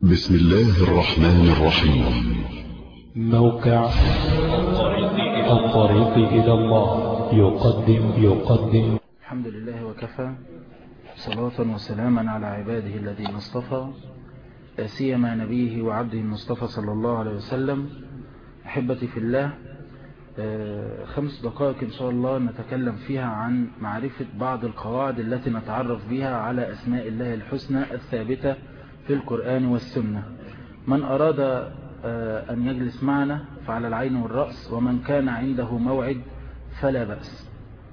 بسم الله الرحمن الرحيم موقع الطريق إلى الله يقدم يقدم الحمد لله وكفى صلاة وسلاما على عباده الذين اصطفى لا سيما نبيه وعبده المصطفى صلى الله عليه وسلم أحبتي في الله آه، خمس دقائق إن شاء الله نتكلم فيها عن معرفة بعض القواعد التي نتعرف بها على أسماء الله الحسنى الثابتة في القرآن والسنة من أراد آه، أن يجلس معنا فعلى العين والرأس ومن كان عنده موعد فلا بأس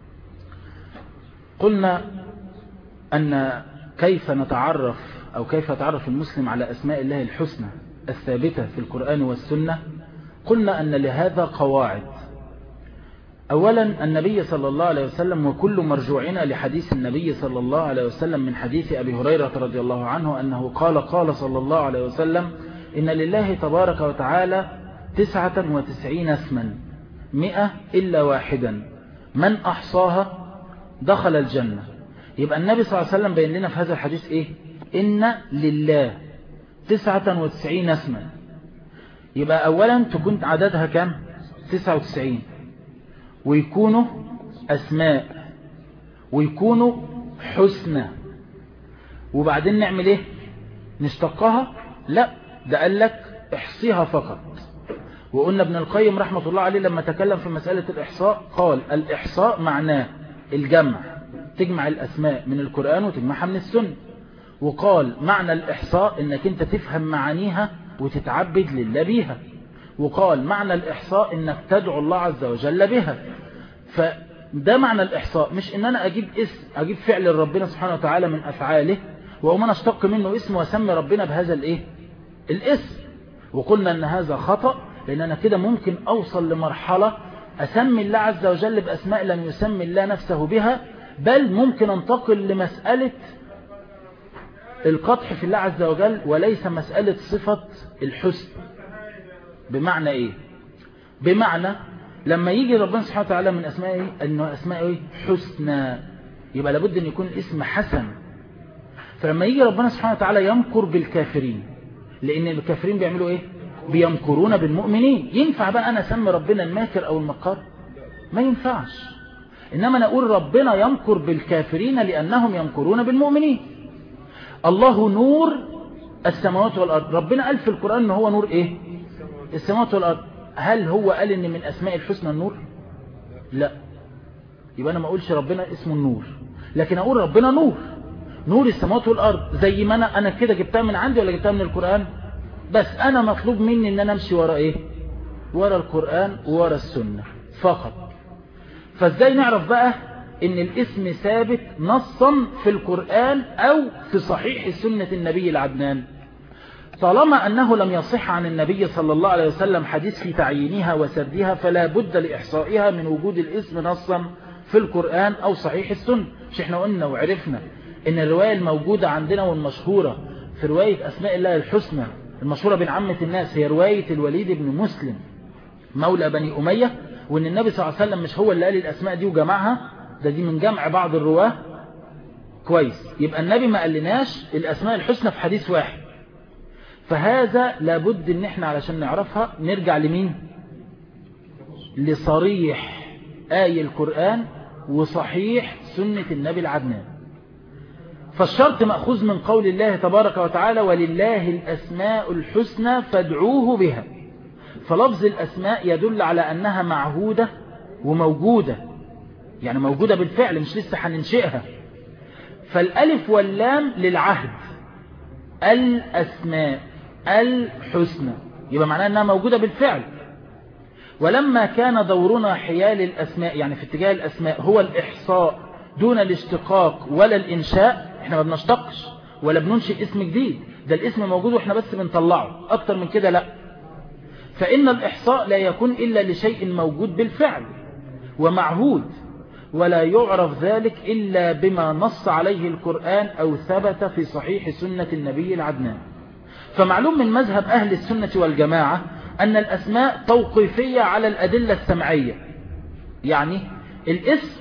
قلنا أن كيف نتعرف أو كيف يتعرف المسلم على أسماء الله الحسنى الثابتة في القرآن والسنة قلنا أن لهذا قواعد أولا النبي صلى الله عليه وسلم وكل مرجوعنا لحديث النبي صلى الله عليه وسلم من حديث أبي هريرة رضي الله عنه أنه قال قال صلى الله عليه وسلم إن لله تبارك وتعالى تسعة وتسعين اسما مئة إلا واحدا من أحصاها دخل الجنة يبقى النبي صلى الله عليه وسلم بين لنا في هذا الحديث إيه إن لله تسعة وتسعين اسما يبقى أولا تكون عددها كم تسعة وتسعين ويكونوا أسماء ويكونوا حسنى وبعدين نعمل ايه نشتقها لا ده قال لك احصيها فقط وقلنا ابن القيم رحمة الله عليه لما تكلم في مسألة الإحصاء قال الإحصاء معناه الجمع تجمع الأسماء من القرآن وتجمعها من السنة وقال معنى الإحصاء انك انت تفهم معانيها وتتعبد لله بيها وقال معنى الإحصاء انك تدعو الله عز وجل بها فده معنى الإحصاء مش ان انا اجيب اسم اجيب فعل ربنا سبحانه وتعالى من افعاله واقوم انا اشتق منه اسم واسمي ربنا بهذا الايه الاسم وقلنا ان هذا خطأ لان انا كده ممكن اوصل لمرحلة اسمي الله عز وجل باسماء لم يسمي الله نفسه بها بل ممكن انتقل لمسألة القطح في الله عز وجل وليس مسألة صفة الحسن بمعنى ايه بمعنى لما يجي ربنا سبحانه وتعالى من اسمائه انه اسماء ايه حسنى يبقى لابد ان يكون اسم حسن فلما يجي ربنا سبحانه وتعالى يمكر بالكافرين لان الكافرين بيعملوا ايه بيمكرون بالمؤمنين ينفع بقى انا اسمي ربنا الماكر او المكار ما ينفعش انما انا اقول ربنا يمكر بالكافرين لانهم يمكرون بالمؤمنين الله نور السماوات والارض ربنا قال في القرآن ان هو نور ايه السماوات والارض هل هو قال ان من اسماء الحسنى النور لا يبقى انا ما اقولش ربنا اسمه النور لكن اقول ربنا نور نور السماوات والارض زي ما انا انا كده جبتها من عندي ولا جبتها من القرآن بس انا مطلوب مني ان انا امشي ورا ايه ورا القرآن ورا السنة فقط فازاي نعرف بقى ان الاسم ثابت نصا في القرآن او في صحيح سنة النبي العدنان طالما أنه لم يصح عن النبي صلى الله عليه وسلم حديث في تعيينها وسردها فلا بد لإحصائها من وجود الاسم نصا في القرآن أو صحيح السنة مش احنا قلنا وعرفنا ان الرواية الموجودة عندنا والمشهورة في رواية أسماء الله الحسنى المشهورة بين عامة الناس هي رواية الوليد بن مسلم مولى بني أمية وان النبي صلى الله عليه وسلم مش هو اللي قال الأسماء دي وجمعها ده دي من جمع بعض الرواه كويس يبقى النبي ما قالناش الأسماء الحسنى في حديث واحد فهذا لابد ان احنا علشان نعرفها نرجع لمين لصريح آي القرآن وصحيح سنة النبي العدنان فالشرط مأخوذ من قول الله تبارك وتعالى ولله الأسماء الحسنى فادعوه بها فلفظ الأسماء يدل على أنها معهودة وموجودة يعني موجودة بالفعل مش لسه هننشئها فالألف واللام للعهد الأسماء الحسنى يبقى معناها أنها موجودة بالفعل ولما كان دورنا حيال الأسماء يعني في اتجاه الأسماء هو الإحصاء دون الاشتقاق ولا الإنشاء احنا ما بنشتقش ولا بننشئ اسم جديد ده الاسم موجود واحنا بس بنطلعه أكتر من كده لا فإن الإحصاء لا يكون إلا لشيء موجود بالفعل ومعهود ولا يعرف ذلك إلا بما نص عليه القرآن أو ثبت في صحيح سنة النبي العدنان فمعلوم من مذهب أهل السنة والجماعة أن الأسماء توقيفية على الأدلة السمعية يعني الاسم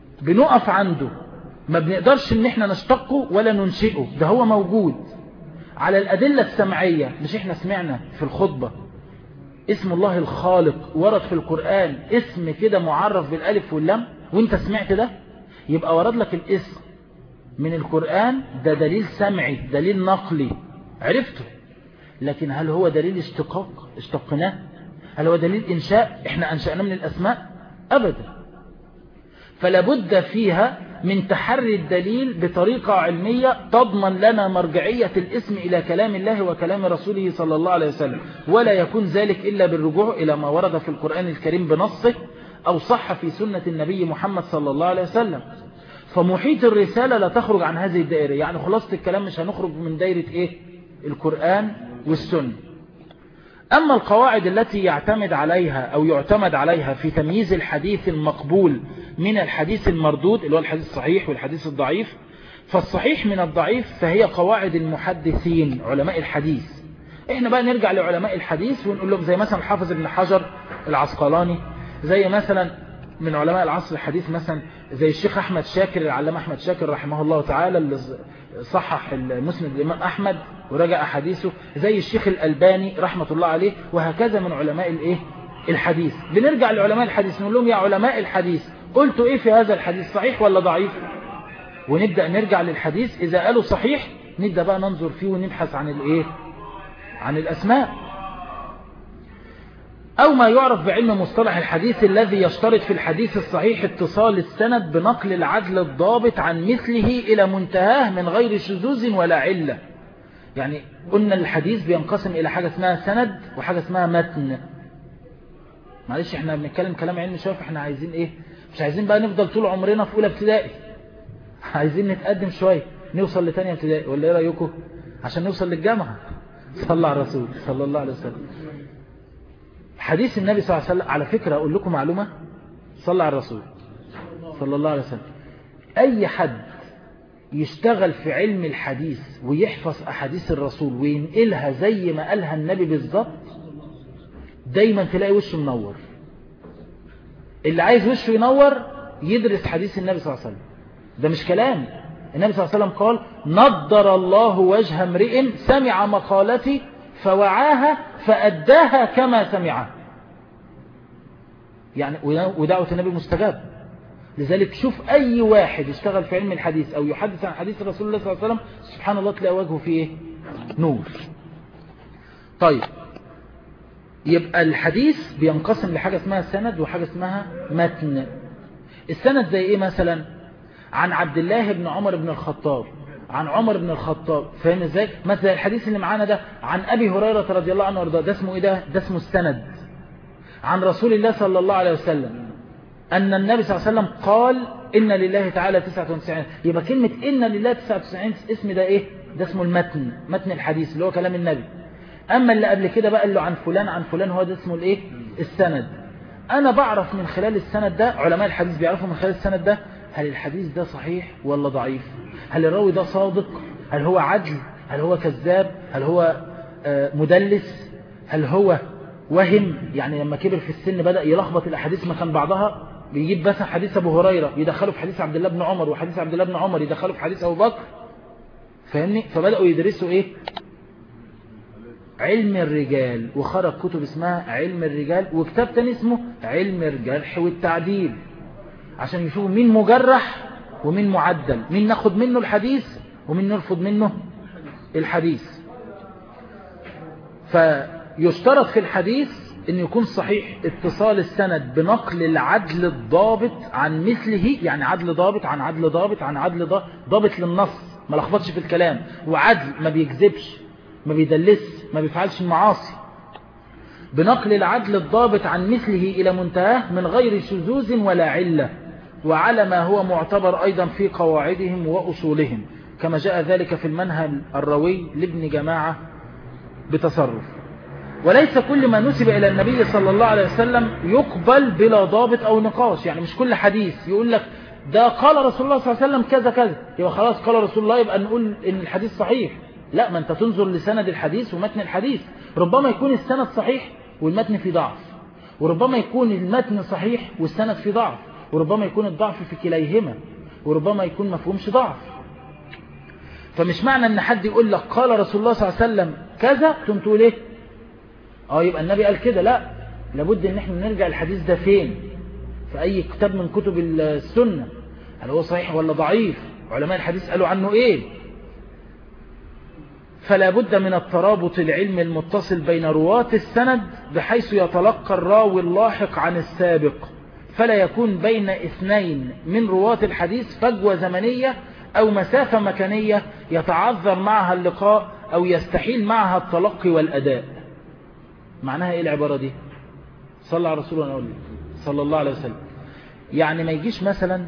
بنقف عنده ما بنقدرش ان احنا نشتقه ولا ننشئه ده هو موجود على الأدلة السمعية مش احنا سمعنا في الخطبة اسم الله الخالق ورد في القرآن اسم كده معرف بالالف واللام وانت سمعت ده يبقى ورد لك الاسم من القرآن ده دليل سمعي دليل نقلي عرفته لكن هل هو دليل اشتقاق اشتقناه هل هو دليل إنشاء احنا أنشأنا من الأسماء أبدا فلا بد فيها من تحري الدليل بطريقة علمية تضمن لنا مرجعية الاسم إلى كلام الله وكلام رسوله صلى الله عليه وسلم ولا يكون ذلك إلا بالرجوع إلى ما ورد في القرآن الكريم بنصه أو صح في سنة النبي محمد صلى الله عليه وسلم فمحيط الرسالة لا تخرج عن هذه الدائرة يعني خلاصة الكلام مش هنخرج من دائرة إيه القرآن والسنة أما القواعد التي يعتمد عليها أو يعتمد عليها في تمييز الحديث المقبول من الحديث المردود اللي هو الحديث الصحيح والحديث الضعيف فالصحيح من الضعيف فهي قواعد المحدثين علماء الحديث احنا بقى نرجع لعلماء الحديث ونقول لهم زي مثلا حافظ ابن حجر العسقلاني زي مثلا من علماء العصر الحديث مثلا زي الشيخ أحمد شاكر العلامة أحمد شاكر رحمه الله تعالى اللي صحح المسند الإمام أحمد ورجع أحاديثه زي الشيخ الألباني رحمة الله عليه وهكذا من علماء الإيه الحديث بنرجع لعلماء الحديث نقول لهم يا علماء الحديث قلتوا إيه في هذا الحديث صحيح ولا ضعيف ونبدأ نرجع للحديث إذا قالوا صحيح نبدأ بقى ننظر فيه ونبحث عن الإيه عن الأسماء أو ما يعرف بعلم مصطلح الحديث الذي يشترط في الحديث الصحيح اتصال السند بنقل العدل الضابط عن مثله إلى منتهاه من غير شذوذ ولا علة يعني قلنا الحديث بينقسم إلى حاجة اسمها سند وحاجة اسمها متن معلش احنا بنتكلم كلام علمي شوية احنا عايزين ايه مش عايزين بقى نفضل طول عمرنا في أولى ابتدائي عايزين نتقدم شوية نوصل لتانية ابتدائي ولا ايه رأيكم عشان نوصل للجامعة صلى على الرسول صلى الله عليه وسلم حديث النبي صلى الله عليه وسلم على فكرة أقول لكم معلومة صلى على الرسول صلى الله عليه وسلم أي حد يشتغل في علم الحديث ويحفظ أحاديث الرسول وينقلها زي ما قالها النبي بالظبط دايما تلاقي وشه منور اللي عايز وشه ينور يدرس حديث النبي صلى الله عليه وسلم ده مش كلام النبي صلى الله عليه وسلم قال نضر الله وجه امرئ سمع مقالتي فوعاها فأداها كما سمعها يعني ودعوة النبي مستجاب لذلك شوف أي واحد اشتغل في علم الحديث أو يحدث عن حديث رسول الله صلى الله عليه وسلم سبحان الله تلاقي وجهه فيه نور طيب يبقى الحديث بينقسم لحاجة اسمها سند وحاجة اسمها متن السند زي ايه مثلا عن عبد الله بن عمر بن الخطاب عن عمر بن الخطاب فاهم ازاي مثلا الحديث اللي معانا ده عن ابي هريره رضي الله عنه وارضاه ده اسمه ايه ده ده اسمه السند عن رسول الله صلى الله عليه وسلم ان النبي صلى الله عليه وسلم قال ان لله تعالى 99 يبقى كلمه ان لله 99 اسم ده ايه ده اسمه المتن متن الحديث اللي هو كلام النبي اما اللي قبل كده بقى قال له عن فلان عن فلان هو ده اسمه الايه السند انا بعرف من خلال السند ده علماء الحديث بيعرفوا من خلال السند ده هل الحديث ده صحيح ولا ضعيف هل الراوي ده صادق هل هو عدل هل هو كذاب هل هو مدلس هل هو وهم يعني لما كبر في السن بدأ يلخبط الأحاديث مكان بعضها بيجيب مثلا حديث أبو هريرة يدخله في حديث عبد الله بن عمر وحديث عبد الله بن عمر يدخله في حديث أبو بكر فاهمني فبدأوا يدرسوا إيه علم الرجال وخرج كتب اسمها علم الرجال وكتاب تاني اسمه علم الجرح والتعديل عشان يشوفوا مين مجرح ومين معدل مين ناخد منه الحديث ومين نرفض منه الحديث فيشترط في الحديث ان يكون صحيح اتصال السند بنقل العدل الضابط عن مثله يعني عدل ضابط عن عدل ضابط عن عدل ضابط للنص ما لخبطش في الكلام وعدل ما بيكذبش ما بيدلس ما بيفعلش المعاصي بنقل العدل الضابط عن مثله إلى منتهاه من غير شذوذ ولا علة وعلى ما هو معتبر أيضا في قواعدهم وأصولهم كما جاء ذلك في المنهل الروي لابن جماعة بتصرف وليس كل ما نسب إلى النبي صلى الله عليه وسلم يقبل بلا ضابط أو نقاش يعني مش كل حديث يقول لك ده قال رسول الله صلى الله عليه وسلم كذا كذا يبقى خلاص قال رسول الله يبقى نقول إن الحديث صحيح لا ما أنت تنظر لسند الحديث ومتن الحديث ربما يكون السند صحيح والمتن فيه ضعف وربما يكون المتن صحيح والسند فيه ضعف وربما يكون الضعف في كليهما وربما يكون مفهومش ضعف فمش معنى ان حد يقول لك قال رسول الله صلى الله عليه وسلم كذا تقوم تقول ايه اه يبقى النبي قال كده لا لابد ان احنا نرجع الحديث ده فين في اي كتاب من كتب السنة هل هو صحيح ولا ضعيف علماء الحديث قالوا عنه ايه فلا بد من الترابط العلمي المتصل بين رواة السند بحيث يتلقى الراوي اللاحق عن السابق فلا يكون بين اثنين من رواة الحديث فجوة زمنية أو مسافة مكانية يتعذر معها اللقاء أو يستحيل معها التلقي والأداء معناها إيه العبارة دي صلى على رسول الله صلى الله عليه وسلم يعني ما يجيش مثلا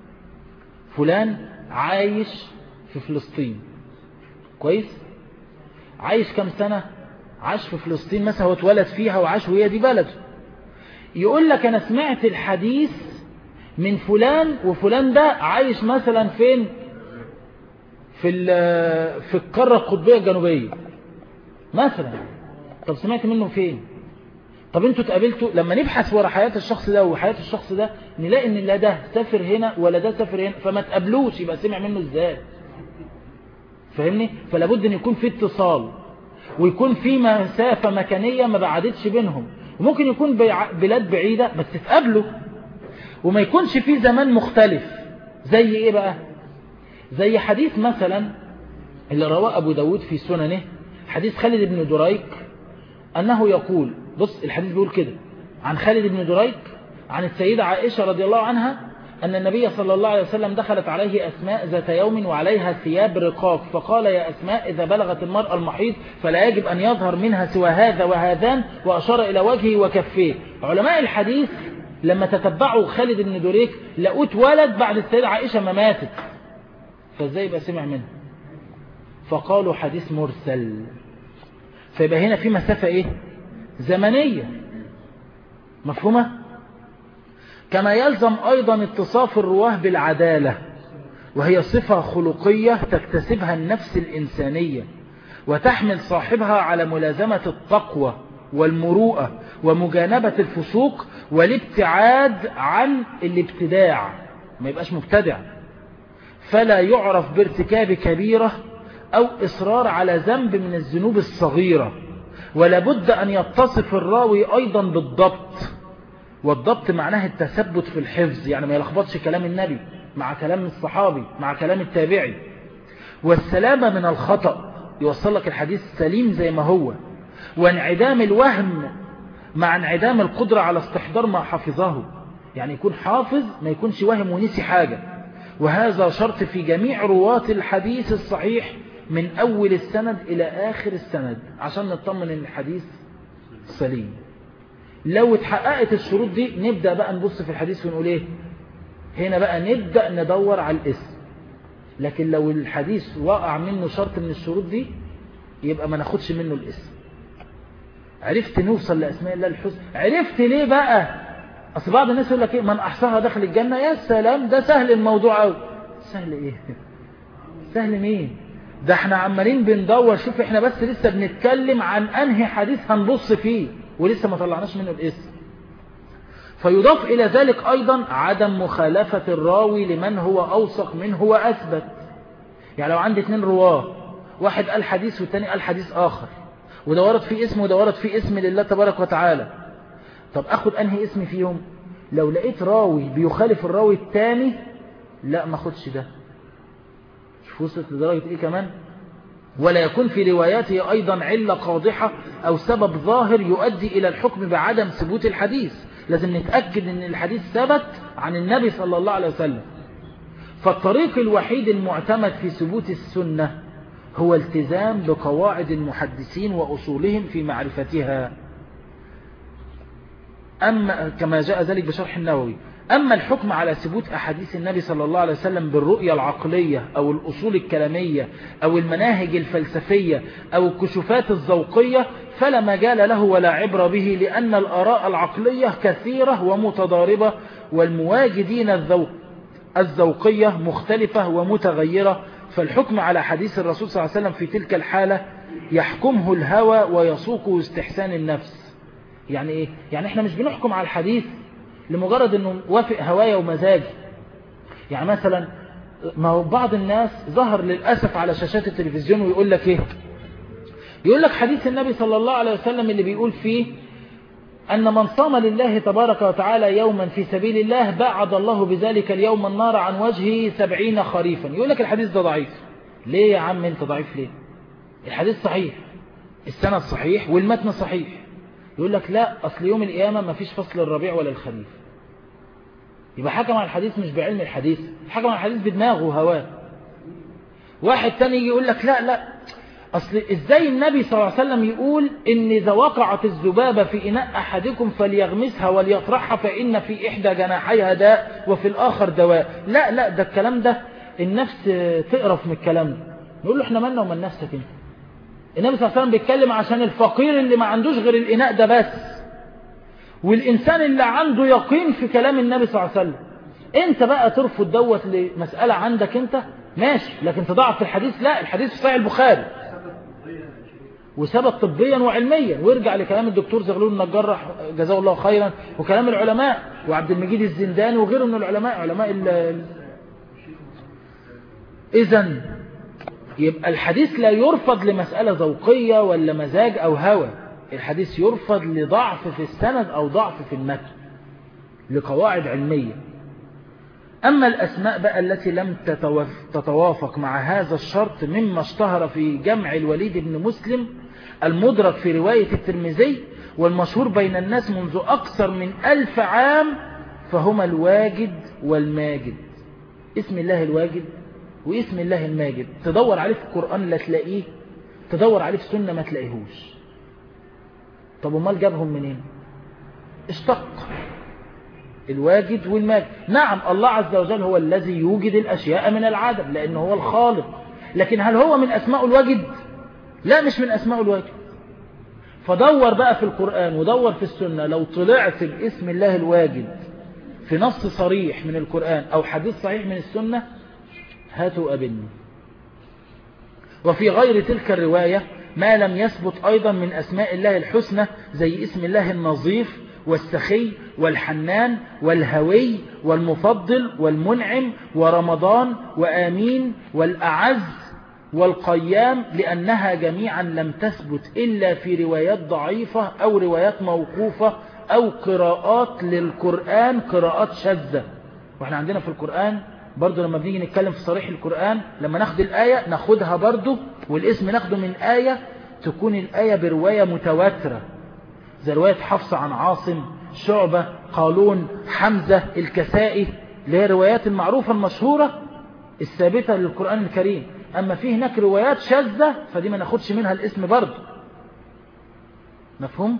فلان عايش في فلسطين كويس عايش كم سنة عاش في فلسطين مثلا هو اتولد فيها وعاش وهي دي بلده يقول لك أنا سمعت الحديث من فلان وفلان ده عايش مثلا فين في في القارة القطبية الجنوبية مثلا طب سمعت منه فين طب انتوا اتقابلتوا لما نبحث ورا حياة الشخص ده وحياة الشخص ده نلاقي ان لا ده سافر هنا ولا ده سافر هنا فما تقابلوش يبقى سمع منه ازاي فاهمني فلا بد ان يكون في اتصال ويكون في مسافة مكانية ما بعدتش بينهم وممكن يكون بلاد بعيدة بس تتقابلوا وما يكونش في زمان مختلف زي ايه بقى زي حديث مثلا اللي رواه ابو داود في سننه حديث خالد بن دريك انه يقول بص الحديث بيقول كده عن خالد بن دريك عن السيدة عائشة رضي الله عنها أن النبي صلى الله عليه وسلم دخلت عليه أسماء ذات يوم وعليها ثياب رقاق فقال يا أسماء إذا بلغت المرأة المحيط فلا يجب أن يظهر منها سوى هذا وهذان وأشار إلى وجهه وكفيه علماء الحديث لما تتبعوا خالد بن دريك لقوا اتولد بعد السيدة عائشة ما ماتت فازاي يبقى سمع منها فقالوا حديث مرسل فيبقى هنا في مسافة ايه زمنية مفهومة كما يلزم ايضا اتصاف الرواه بالعدالة وهي صفة خلقية تكتسبها النفس الإنسانية وتحمل صاحبها على ملازمة التقوى والمروءة ومجانبة الفسوق والابتعاد عن الابتداع ما يبقاش مبتدع فلا يعرف بارتكاب كبيرة أو إصرار على ذنب من الذنوب الصغيرة ولا بد أن يتصف الراوي أيضا بالضبط والضبط معناه التثبت في الحفظ يعني ما يلخبطش كلام النبي مع كلام الصحابي مع كلام التابعي والسلامة من الخطأ يوصل لك الحديث سليم زي ما هو وانعدام الوهم مع انعدام القدرة على استحضار ما حفظه يعني يكون حافظ ما يكونش وهم ونسي حاجة وهذا شرط في جميع رواة الحديث الصحيح من أول السند إلى آخر السند عشان نطمن ان الحديث سليم لو اتحققت الشروط دي نبدأ بقى نبص في الحديث ونقول ايه هنا بقى نبدأ ندور على الاسم لكن لو الحديث وقع منه شرط من الشروط دي يبقى ما ناخدش منه الاسم عرفت نوصل لأسماء الله الحسنى عرفت ليه بقى أصل بعض الناس يقول لك إيه من أحصاها دخل الجنة يا سلام ده سهل الموضوع أوي سهل إيه سهل مين ده احنا عمالين بندور شوف احنا بس لسه بنتكلم عن أنهي حديث هنبص فيه ولسه ما طلعناش منه الاسم فيضاف إلى ذلك أيضا عدم مخالفة الراوي لمن هو أوثق منه وأثبت يعني لو عندي اثنين رواه واحد قال حديث والتاني قال حديث آخر ودورت في اسم ودورت في اسم لله تبارك وتعالى طب أخد أنهي اسم فيهم لو لقيت راوي بيخالف الراوي التاني لا ما خدش ده شوف وصلت لدرجة إيه كمان ولا يكون في رواياته أيضا علة قاضحة أو سبب ظاهر يؤدي إلى الحكم بعدم ثبوت الحديث لازم نتأكد أن الحديث ثبت عن النبي صلى الله عليه وسلم فالطريق الوحيد المعتمد في ثبوت السنة هو التزام بقواعد المحدثين وأصولهم في معرفتها أما كما جاء ذلك بشرح النووي أما الحكم على ثبوت أحاديث النبي صلى الله عليه وسلم بالرؤية العقلية أو الأصول الكلامية أو المناهج الفلسفية أو الكشوفات الذوقية فلا مجال له ولا عبر به لأن الآراء العقلية كثيرة ومتضاربة والمواجدين الذوق الذوقية مختلفة ومتغيرة فالحكم على حديث الرسول صلى الله عليه وسلم في تلك الحالة يحكمه الهوى ويسوقه استحسان النفس يعني إيه؟ يعني إحنا مش بنحكم على الحديث لمجرد أنه وافق هوايا ومزاجي يعني مثلا ما هو بعض الناس ظهر للأسف على شاشات التلفزيون ويقول لك ايه يقول لك حديث النبي صلى الله عليه وسلم اللي بيقول فيه أن من صام لله تبارك وتعالى يوما في سبيل الله بعد الله بذلك اليوم النار عن وجهه سبعين خريفا يقول لك الحديث ده ضعيف ليه يا عم انت ضعيف ليه الحديث صحيح السند صحيح والمتن صحيح يقول لك لا أصل يوم القيامة ما فيش فصل الربيع ولا الخريف يبقى حكم على الحديث مش بعلم الحديث حكم على الحديث بدماغه وهواه واحد تاني يجي يقول لك لا لا أصل إزاي النبي صلى الله عليه وسلم يقول إن إذا وقعت الذبابة في إناء أحدكم فليغمسها وليطرحها فإن في إحدى جناحيها داء وفي الآخر دواء لا لا ده الكلام ده النفس تقرف من الكلام ده نقول له إحنا مالنا ومن نفسك أنت النبي صلى الله عليه وسلم بيتكلم عشان الفقير اللي ما عندوش غير الإناء ده بس والإنسان اللي عنده يقين في كلام النبي صلى الله عليه وسلم انت بقى ترفض دوت لمسألة عندك انت ماشي لكن تضعف في الحديث لا الحديث في صحيح البخاري وثبت طبيا وعلميا ويرجع لكلام الدكتور زغلول النجار جزاه الله خيرا وكلام العلماء وعبد المجيد الزنداني وغيره من العلماء علماء ال اذا يبقى الحديث لا يرفض لمسألة ذوقية ولا مزاج أو هوى الحديث يرفض لضعف في السند أو ضعف في المتن لقواعد علمية أما الأسماء بقى التي لم تتوافق مع هذا الشرط مما اشتهر في جمع الوليد بن مسلم المدرك في رواية الترمذي والمشهور بين الناس منذ أكثر من ألف عام فهما الواجد والماجد اسم الله الواجد واسم الله الماجد تدور عليه في القرآن لا تلاقيه تدور عليه في السنة ما تلاقيهوش طب امال جابهم منين اشتق الواجد والماجد نعم الله عز وجل هو الذي يوجد الأشياء من العدم لأنه هو الخالق لكن هل هو من أسماء الواجد لا مش من أسماء الواجد فدور بقى في القرآن ودور في السنة لو طلعت باسم الله الواجد في نص صريح من القرآن أو حديث صحيح من السنة هاتوا قابلني وفي غير تلك الرواية ما لم يثبت أيضا من أسماء الله الحسنى زي اسم الله النظيف والسخي والحنان والهوي والمفضل والمنعم ورمضان وآمين والأعز والقيام لأنها جميعا لم تثبت إلا في روايات ضعيفة أو روايات موقوفة أو قراءات للقرآن قراءات شاذة واحنا عندنا في القرآن برضو لما بنيجي نتكلم في صريح القرآن لما ناخد الآية ناخدها برضو والاسم ناخده من آية تكون الآية برواية متواترة زي رواية حفصة عن عاصم شعبة قالون حمزة الكسائي اللي هي روايات المعروفة المشهورة الثابتة للقرآن الكريم أما في هناك روايات شاذة فدي ما ناخدش منها الاسم برضو مفهوم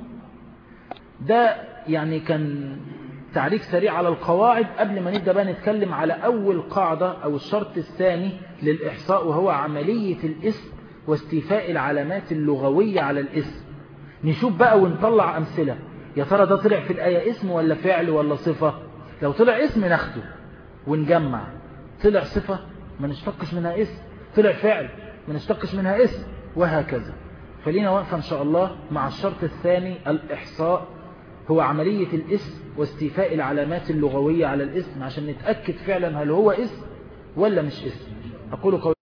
ده يعني كان تعريف سريع على القواعد قبل ما نبدأ بقى نتكلم على أول قاعدة أو الشرط الثاني للإحصاء وهو عملية الاسم واستيفاء العلامات اللغوية على الاسم نشوف بقى ونطلع أمثلة يا ترى ده طلع في الآية اسم ولا فعل ولا صفة لو طلع اسم ناخده ونجمع طلع صفة ما نشتقش منها اسم طلع فعل ما نشتقش منها اسم وهكذا فلينا واقفة إن شاء الله مع الشرط الثاني الإحصاء هو عملية الاسم واستيفاء العلامات اللغوية على الاسم عشان نتأكد فعلا هل هو اسم ولا مش اسم أقول قولي